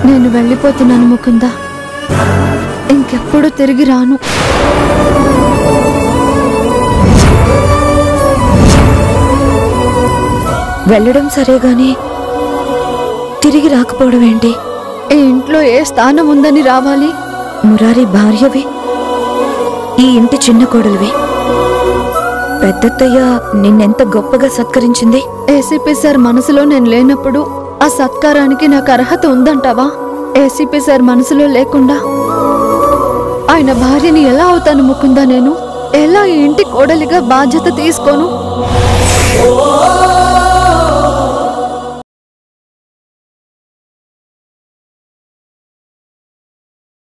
నేను వెళ్ళిపోతున్నాను ముకుందా ఇంకెప్పుడు తిరిగి రాను వెళ్ళడం సరే గాని తిరిగి రాకపోవడం ఏంటి ఈ ఇంట్లో ఏ స్థానం ఉందని రావాలి మురారి భార్యవి ఈ ఇంటి చిన్న కోడలివి పెద్దత్తయ్య నిన్నెంత గొప్పగా సత్కరించింది ఏసీపీ సార్ మనసులో నేను లేనప్పుడు ఆ సత్కారానికి నాకు అర్హత ఉందంటావా ఏసీపీ సార్ మనసులో లేకుండా ఆయన భార్యని ఎలా అవుతాను ముకుందా నేను ఎలా ఈ ఇంటి కోడలిగా బాధ్యత తీసుకోను